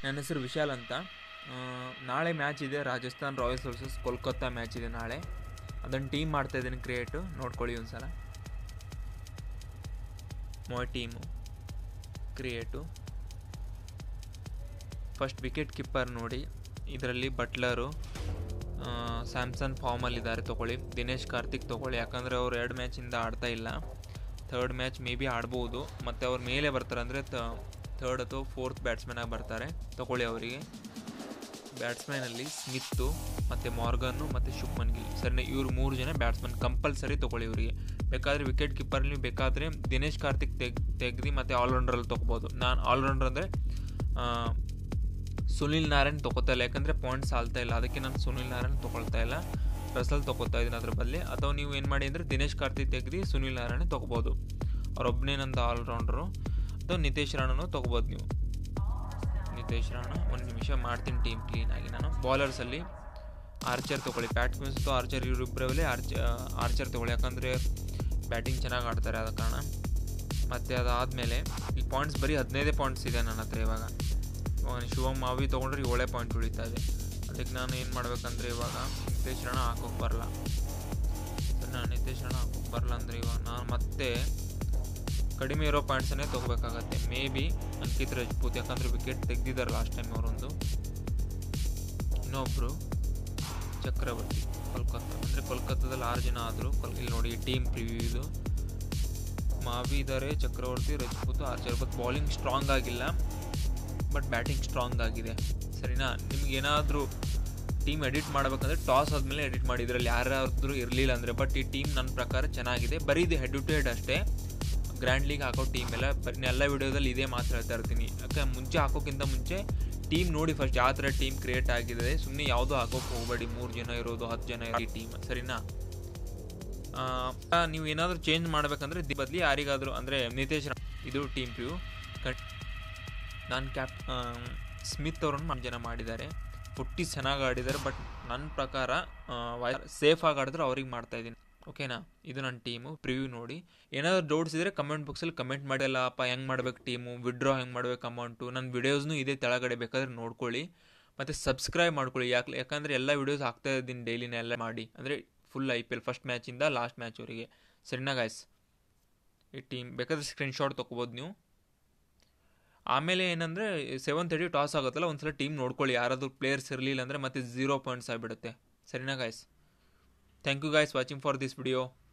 ನನ್ನ ಹೆಸರು ವಿಶಾಲ್ ಅಂತ ಆ, ನಾಳೆ ಮ್ಯಾಚ್ ಇದೆ Rajasthan Royals versus Kolkata match ಇದೆ ನಾಳೆ ಅದನ್ನು ಟೀಮ್ ಮಾಡ್ತಾ ಇದ್ದೀನಿ ಕ್ರಿಯೇಟು ನೋಡ್ಕೊಳ್ಳಿ ಒಂದು ಸಲ ಮೋ team create first wicket keeper ನೋಡಿ ಇದರಲ್ಲಿ ಬಟ್ಲರು ಸ್ಯಾಮ್ಸನ್ ಫಾರ್ಮಲ್ಲಿದ್ದಾರೆ ತೊಗೊಳ್ಳಿ ದಿನೇಶ್ ಕಾರ್ತಿಕ್ ತೊಗೊಳ್ಳಿ ಯಾಕಂದರೆ ಅವ್ರು ಎರಡು ಮ್ಯಾಚಿಂದ ಆಡ್ತಾ ಇಲ್ಲ ಥರ್ಡ್ ಮ್ಯಾಚ್ ಮೇ ಬಿ ಆಡ್ಬೋದು ಮತ್ತು ಅವ್ರ ಮೇಲೆ ಬರ್ತಾರೆ ಅಂದರೆ ಥರ್ಡ್ ಅಥವಾ ಫೋರ್ತ್ ಬ್ಯಾಟ್ಸ್ಮನ್ನಾಗಿ ಬರ್ತಾರೆ ತೊಗೊಳ್ಳಿ ಅವರಿಗೆ ಬ್ಯಾಟ್ಸ್ಮನಲ್ಲಿ ಸ್ಮಿತ್ತು ಮತ್ತು ಮಾರ್ಗನ್ನು ಮತ್ತು ಶುಭ್ಮನ್ ಗಿಲ್ ಸರಿ ಇವ್ರು ಮೂರು ಜನ ಬ್ಯಾಟ್ಸ್ಮನ್ ಕಂಪಲ್ಸರಿ ತೊಗೊಳ್ಳಿ ಇವರಿಗೆ ಬೇಕಾದರೆ ವಿಕೆಟ್ ಕೀಪರ್ ನೀವು ಬೇಕಾದರೆ ದಿನೇಶ್ ಕಾರ್ತಿಕ್ ತೆಗ್ ತೆಗ್ದು ಮತ್ತು ಆಲ್ರೌಂಡ್ರಲ್ಲಿ ತೊಗೋಬೋದು ನಾನು ಆಲ್ರೌಂಡರ್ ಅಂದರೆ ಸುನಿಲ್ ನಾರಾಯಣ್ ತೊಗೋತಾ ಇಲ್ಲ ಯಾಕಂದರೆ ಪಾಯಿಂಟ್ಸ್ ಸಾಲ್ತಾ ಇಲ್ಲ ಅದಕ್ಕೆ ನಾನು ಸುನಿಲ್ ನಾರಾಯಣ್ ತೊಗೊಳ್ತಾ ಇಲ್ಲ ರಸಲ್ ತೊಗೋತಾ ಇದ್ದೀನಿ ಅದ್ರ ಬದಲಿ ಅಥವಾ ನೀವು ಏನು ಮಾಡಿ ಅಂದರೆ ದಿನೇಶ್ ಕಾರ್ತಿಕ್ ತೆಗ್ದು ಸುನಿಲ್ ನಾರಾಯಣ್ ತೊಗೋಬೋದು ಅವರೊಬ್ಬನೇ ನಂದು ಆಲ್ರೌಂಡ್ರು ಅಥವಾ ನಿತೇಶ್ ರಾಣನು ತೊಗೋಬೋದು ನೀವು ನಿತೇಶ್ ರಾಣ ಒಂದು ನಿಮಿಷ ಮಾಡ್ತೀನಿ ಟೀಮ್ ಕ್ಲೀನಾಗಿ ನಾನು ಬಾಲರ್ಸಲ್ಲಿ ಆರ್ಚರ್ ತೊಗೊಳ್ಳಿ ಬ್ಯಾಟ್ಸ್ಮನ್ಸ್ ಅಥವಾ ಆರ್ಚರ್ ಇವರಿಬ್ಬರಲ್ಲಿ ಆರ್ಚ ಆರ್ಚರ್ ತೊಗೊಳ್ಳಿ ಯಾಕಂದರೆ ಬ್ಯಾಟಿಂಗ್ ಚೆನ್ನಾಗಿ ಆಡ್ತಾರೆ ಆದ ಕಾರಣ ಮತ್ತು ಅದಾದಮೇಲೆ ಈ ಪಾಯಿಂಟ್ಸ್ ಬರೀ ಹದಿನೈದೇ ಪಾಯಿಂಟ್ಸ್ ಇದೆ ನನ್ನ ಹತ್ರ ಇವಾಗ ಇವಾಗ ಶಿವಮ್ ಮಾವಿ ತೊಗೊಂಡ್ರೆ ಏಳೇ ಪಾಯಿಂಟ್ ಉಳಿತಾ ಇದೆ ಅದಕ್ಕೆ ನಾನು ಏನು ಮಾಡ್ಬೇಕಂದ್ರೆ ಇವಾಗ ನಿತೇಶ್ ರಾಣ ಹಾಕೋಕೆ ಬರಲ್ಲ ಸರಿ ನಾನು ನಿತೇಶ್ ರಾಣ ಹಾಕೋಕೆ ಬರಲ್ಲ ಅಂದರೆ ಇವಾಗ ನಾನು ಮತ್ತೆ ಕಡಿಮೆ ಇರೋ ಪಾಯಿಂಟ್ಸನ್ನೇ ತೊಗೋಬೇಕಾಗತ್ತೆ ಮೇ ಬಿ ಅಂಕಿತ್ ರಜಪೂತ್ ಯಾಕಂದರೆ ವಿಕೆಟ್ ತೆಗ್ದಿದ್ದಾರೆ ಲಾಸ್ಟ್ ಟೈಮ್ ಅವರೊಂದು ಇನ್ನೊಬ್ಬರು ಚಕ್ರವರ್ತಿ ಕೋಲ್ಕತ್ತಾ ಅಂದರೆ ಕೋಲ್ಕತ್ತಾದಲ್ಲಿ ಆರು ಜನ ಆದರು ಕೊಲ್ ಇಲ್ಲಿ ನೋಡಿ ಟೀಮ್ ಪ್ರಿವ್ಯೂ ಇದು ಮಾವಿ ಇದ್ದಾರೆ Chakravarthy Rajput Archer but bowling strong ಆಗಿಲ್ಲ ಬಟ್ ಬ್ಯಾಟಿಂಗ್ ಸ್ಟ್ರಾಂಗ್ ಆಗಿದೆ ಸರಿನಾ ನಿಮ್ಗೆ ಏನಾದರೂ ಟೀಮ್ ಎಡಿಟ್ ಮಾಡಬೇಕಂದ್ರೆ ಟಾಸ್ ಆದಮೇಲೆ ಎಡಿಟ್ ಮಾಡಿ ಇದರಲ್ಲಿ ಯಾರಾದರೂ ಇರಲಿಲ್ಲ ಅಂದರೆ ಬಟ್ ಈ ಟೀಮ್ ನನ್ನ ಪ್ರಕಾರ ಚೆನ್ನಾಗಿದೆ ಬರೀ ಇದು ಹೆಡ್ ಟು ಹೆಡ್ ಅಷ್ಟೇ ಗ್ರ್ಯಾಂಡ್ ಲೀಗ್ ಹಾಕೋ ಟೀಮ್ ಎಲ್ಲ ಬರೀ ಎಲ್ಲ ವೀಡಿಯೋದಲ್ಲಿ ಇದೇ ಮಾತು ಹೇಳ್ತಾ ಇರ್ತೀನಿ ಯಾಕೆ ಮುಂಚೆ ಹಾಕೋಕ್ಕಿಂತ ಮುಂಚೆ ಟೀಮ್ ನೋಡಿ ಫಸ್ಟ್ ಯಾವ ಥರ ಟೀಮ್ ಕ್ರಿಯೇಟ್ ಆಗಿದೆ ಸುಮ್ಮನೆ ಯಾವುದೋ ಹಾಕೋಕೆ ಹೋಗಬೇಡಿ ಮೂರು ಜನ ಇರೋದು ಹತ್ತು ಜನ ಇರೋ ಟೀಮ್ ಸರಿನಾ ಆ, ನೀವು ಏನಾದರೂ ಚೇಂಜ್ ಮಾಡಬೇಕಂದ್ರೆ ಬದಲಿ ಯಾರಿಗಾದರೂ ಅಂದರೆ ನಿತೇಶ್ ರಾ- ಇದು ಟೀಮ್ ಪ್ರಿವ್ಯೂ ಕಟ್ ನಾನು ಕ್ಯಾಪ್ ಸ್ಮಿತ್ ಅವರನ್ನು ನಾಲ್ಕು ಜನ ಮಾಡಿದ್ದಾರೆ ಫುಟ್ಟಿ ಚೆನ್ನಾಗಿ ಆಡಿದ್ದಾರೆ ಬಟ್ ನನ್ನ ಪ್ರಕಾರ ಸೇಫಾಗಿ ಆಡಿದ್ರೆ ಅವ್ರಿಗೆ ಮಾಡ್ತಾ ಇದ್ದೀನಿ ಓಕೆನಾ ಇದು ನನ್ನ ಟೀಮು ಪ್ರಿವ್ಯೂ ನೋಡಿ ಏನಾದರೂ ಡೌಟ್ಸ್ ಇದ್ದರೆ ಕಮೆಂಟ್ ಬಾಕ್ಸಲ್ಲಿ ಕಮೆಂಟ್ ಮಾಡಿಲ್ಲ ಅಪ್ಪ ಹೆಂಗೆ ಮಾಡ್ಬೇಕು ಟೀಮು ವಿಡ್ರಾ ಹೆಂಗೆ ಮಾಡ್ಬೇಕು ಅಮೌಂಟು ನನ್ನ ವಿಡಿಯೋಸ್ನು ಇದೇ ಕೆಳಗಡೆ ಬೇಕಾದ್ರೆ ನೋಡ್ಕೊಳ್ಳಿ ಮತ್ತು ಸಬ್ಸ್ಕ್ರೈಬ್ ಮಾಡ್ಕೊಳ್ಳಿ ಯಾಕೆ ಯಾಕಂದರೆ ಎಲ್ಲ ವೀಡಿಯೋಸ್ ಹಾಕ್ತಾ ಇದ್ದೀನಿ ಡೈಲಿನ ಎಲ್ಲ ಮಾಡಿ ಅಂದರೆ full I P L first ಮ್ಯಾಚಿಂದ ಲಾಸ್ಟ್ ಮ್ಯಾಚ್ವರೆಗೆ ಸರಿನಾ ಗಾಯ್ಸ್ ಈ ಟೀಮ್ ಬೇಕಾದ್ರೆ ಸ್ಕ್ರೀನ್ಶಾಟ್ ತೊಗೋಬೋದು ನೀವು ಆಮೇಲೆ ಏನಂದರೆ ಸೆವೆನ್ ತರ್ಟಿ ಟಾಸ್ ಆಗುತ್ತಲ್ಲ ಒಂದ್ಸಲ ಟೀಮ್ ನೋಡ್ಕೊಳ್ಳಿ ಯಾರಾದರೂ ಪ್ಲೇಯರ್ಸ್ ಇರಲಿಲ್ಲ ಅಂದರೆ ಮತ್ತೆ ಝೀರೋ ಪಾಯಿಂಟ್ಸ್ ಆಗಿಬಿಡುತ್ತೆ ಸರಿನಾ guys thank you guys watching for this video